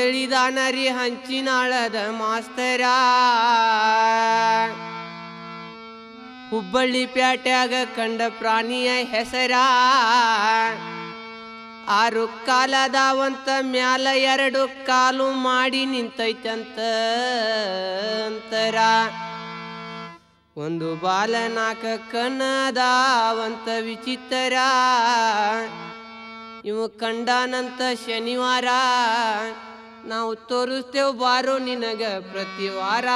ಹೇಳಿದಾನರಿ ಹಂಚಿನಾಳದ ಮಾಸ್ತರ ಹುಬ್ಬಳ್ಳಿ ಪ್ಯಾಟ್ಯಾಗ ಕಂಡ ಪ್ರಾಣಿಯ ಹೆಸರ ಆರು ಕಾಲದಾವಂತ ಮ್ಯಾಲ ಎರಡು ಕಾಲು ಮಾಡಿ ನಿಂತೈತಂತ ಅಂತರ ಒಂದು ಬಾಲ ನಾಕ ಕನ್ನದಾವಂತ ವಿಚಿತ್ರ ಇವು ಕಂಡಾನಂತ ಶನಿವಾರ ನಾವು ತೋರಿಸ್ತೇವ್ ಬಾರೋ ನಿನಗ ಪ್ರತಿ ವಾರ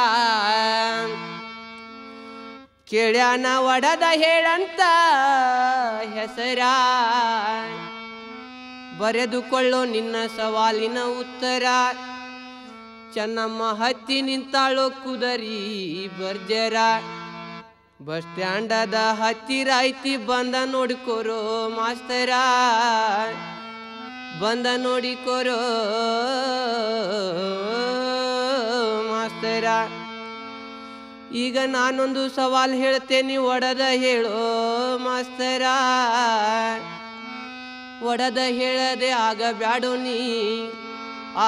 ಕೇಳ್ಯಾನ ಒಡದ ಹೇಳಂತ ಹೆಸರ ಬರೆದುಕೊಳ್ಳೋ ನಿನ್ನ ಸವಾಲಿನ ಉತ್ತರ ಚೆನ್ನಮ್ಮ ಹತ್ತಿ ನಿಂತಾಳೋ ಕುದರಿ ಬರ್ಜರ ಬಸ್ ಸ್ಟ್ಯಾಂಡದ ಹತ್ತಿರ ಐತಿ ಬಂದ ನೋಡಿಕೋರೋ ಮಾಸ್ತರ ಬಂದ ನೋಡಿಕೋರೋ ಮಾಸ್ತರ ಈಗ ನಾನೊಂದು ಸವಾಲ್ ಹೇಳ್ತೇನೆ ಒಡದ ಹೇಳೋ ಮಾಸ್ತರ ಒಡದ ಹೇಳದೆ ಆಗ ಬ್ಯಾಡೋ ನೀ ಆ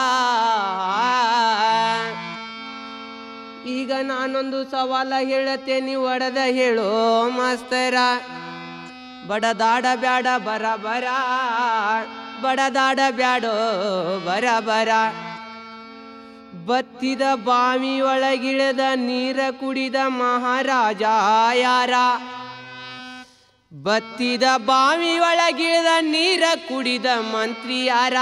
ಈಗ ನಾನೊಂದು ಸವಾಲ ಹೇಳತೇನಿ ಒಡದ ಹೇಳೋ ಮಾಸ್ತರ ಬಡದಾಡ ಬ್ಯಾಡ ಬರ ಬರ ಬಡದಾಡ ಬ್ಯಾಡೋ ಬರ ಬರ ಬತ್ತಿದ ಬಾವಿ ಒಳಗಿಳಿದ ನೀರ ಕುಡಿದ ಮಹಾರಾಜ ಯಾರ ಬತ್ತಿದ ಬಾವಿ ಒಳಗಿಳಿದ ನೀರ ಕುಡಿದ ಮಂತ್ರಿ ಯಾರ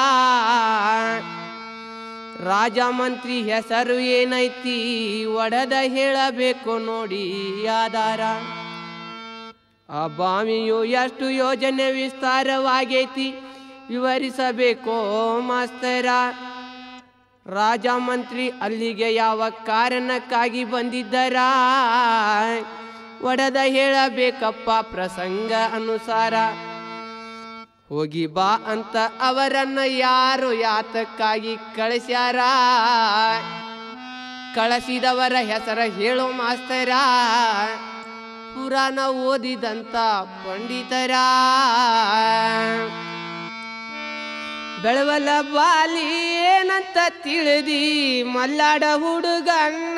ರಾಜ ಮಂತ್ರಿ ಹೆಸರು ಏನೈತಿ ಒಡದ ಹೇಳಬೇಕು ನೋಡಿ ಆಧಾರ ಆ ಬಾವಿಯು ಎಷ್ಟು ಯೋಜನೆ ವಿಸ್ತಾರವಾಗೈತಿ ವಿವರಿಸಬೇಕೋ ಮಾಸ್ತರ ರಾಜ ಮಂತ್ರಿ ಅಲ್ಲಿಗೆ ಯಾವ ಕಾರಣಕ್ಕಾಗಿ ಬಂದಿದ್ದರ ಒಡದ ಹೇಳಬೇಕಪ್ಪ ಪ್ರಸಂಗ ಅನುಸಾರ ಹೋಗಿ ಬಾ ಅಂತ ಅವರನ್ನ ಯಾರು ಯಾತಕ್ಕಾಗಿ ಕಳಿಸ್ಯಾರ ಕಳಿಸಿದವರ ಹೆಸರ ಹೇಳೋ ಮಾಸ್ತರ ಪುರಾಣ ಓದಿದಂತ ಪಂಡಿತರ ಬೆಳವಲ ಬಾಲಿ ಏನಂತ ತಿಳಿದಿ ಮಲ್ಲಾಡ ಹುಡುಗನ್ನ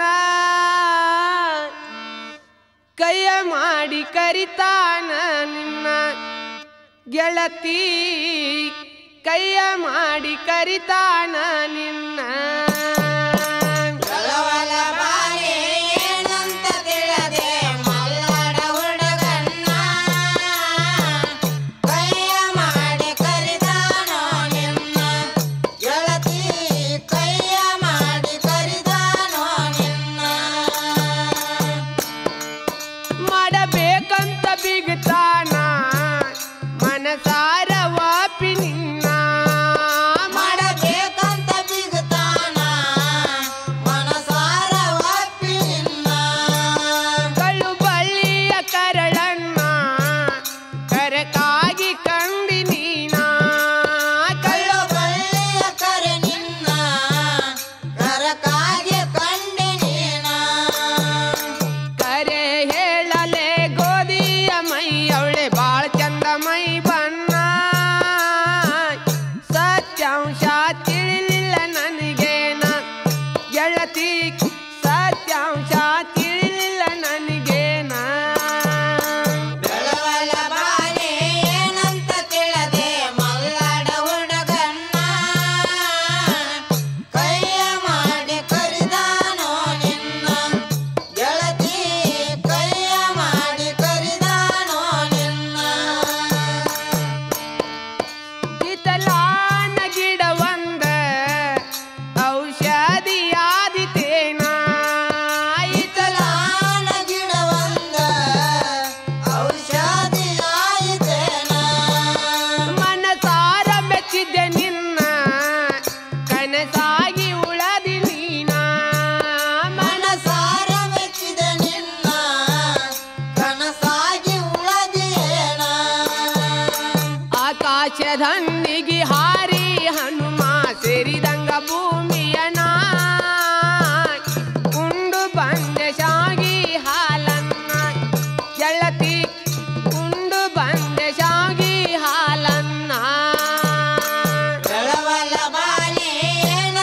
ಕೈಯ ಮಾಡಿ ಕರಿತಾನ ನಿನ್ನ ಗೆಳತಿ ಕೈಯ ಮಾಡಿ ಕರಿತಾನ ನಿನ್ನ ಬೆಳವಲ ಬಾಲೆ ಏನಂತ ತಿಳಿದೆ ಮಲ್ಲಾಡ ಹುಡುಗನ್ನ ಕೈಯ ಮಾಡಿ ಕರಿದಾನೋ ನಿನ್ನ ಗೆಳತಿ ಕೈಯ ಮಾಡಿ ಕರಿದಾನೋ ನಿನ್ನ ಮಾಡಬೇಕಂತ ಬಿಗ್ತಾನ ಮನಸಾರ ವಾಪಿ ನಿನ್ನ ಮಾಡಬೇಕಂತ ಬಿಗುತ್ತಾನ ಮನಸಾರ ಒಪ್ಪಿ ನಿನ್ನ ಕಳ್ಳು ಬಳ್ಳಿಯ ಕರಳನ್ನ ಕರಕಾಗಿ ಕಂಡಿ ನೀನ ಕಳ್ಳು ಕಳ್ಳು ಬಳ್ಳಿಯ ಕರೆ ನಿನ್ನ ಕರಕಾಗಿ ಕಂಡೆ ನೀನ ಕರೆ ಹೇಳಲೆ ಗೋಧಿಯ ಮೈ ಅವಳೆ ಬಾಳ ಚಂದ ಮೈ ಬಣ್ಣ ಸತ್ಯಾಂಶ ತಿಳಿಲಿಲ್ಲ ನನಗೇನ ಗೆಳತಿ ಸತ್ಯಾಂಶ ತಿಳಿಲಿಲ್ಲ ನನಗೇನ ಬೆಳವಲ ಬಾಲೆ ಏನಂತ ತಿಳಿದೆ ಮಲ್ಲಾಡ ಹುಡುಗನ್ನ ಕೈಯ ಮಾಡಿ ಕರಿದಾನೋ ನಿನ್ನ ಗೆಳತಿ ಕೈಯ ಮಾಡಿ ಕರಿದಾನೋ ನಿನ್ನ ಇತಲಾನ ಗಿಡ ಒಂದ ಔಷಧಿಯಾದಿತೇನ ಇತಲಾನ ಗಿಡವಂದ ಔಷಧಿ ಆಯಿತೇನ ಮನಸಾರ ಮೆಚ್ಚಿದ್ದೆ ನಿನ್ನ ಕನಸಾಗಿ ಉಳದಿ ನೀನ ಮನ ಮನಸಾರ ಮೆಚ್ಚಿದ ನಿನ್ನ ಕನಸಾಗಿ ಉಳದಿಯೇನ ಆಕಾಶದಂದಿಗೆ ಹಾರಿ ಹನುಮ ಸೇರಿದಂಗ ಭೂಮಿಯನ ಉಂಡು ಬಂದ ಶಾಗಿ ಹಾಲನ್ನ ಗೆಳತಿ ಉಂಡು ಬಂದ ಶಾಗಿ ಹಾಲನ್ನ ಬೆಳವಲ ಬಾಲೆ ಏನ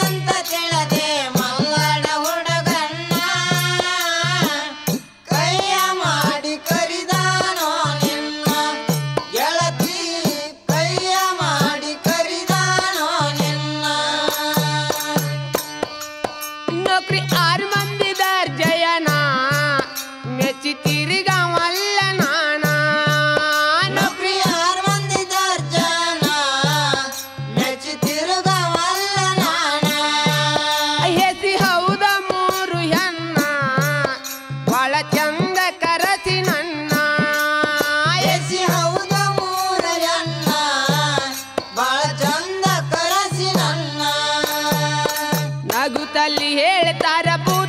ನೌಕರಿ ಆರು ಮಂದಿ ದರ್ಜಯನ ಮೆಚ್ಚಿ ತಿರುಗವಲ್ಲ ನಾನ ನೌಕರಿ ಆರ್ ಮಂದಿ ದರ್ಜನ ಮೆಚ್ಚಿ ತಿರುಗವಲ್ಲ ನಾನ ಹೆಸಿ ಹೌದ ಮೂರು ಹೆಣ್ಣ ಬಾಳ ಚಂದ ಕರಸಿ ನನ್ನ ಎಸಿ ಹೌದ ಮೂರ ಎನ್ನ ಬಾಳ ಚಂದ ಕರಸಿ ನನ್ನ ನಗುತ್ತಲ್ಲಿ ಹೇಳ್ತಾರ ಪೂರ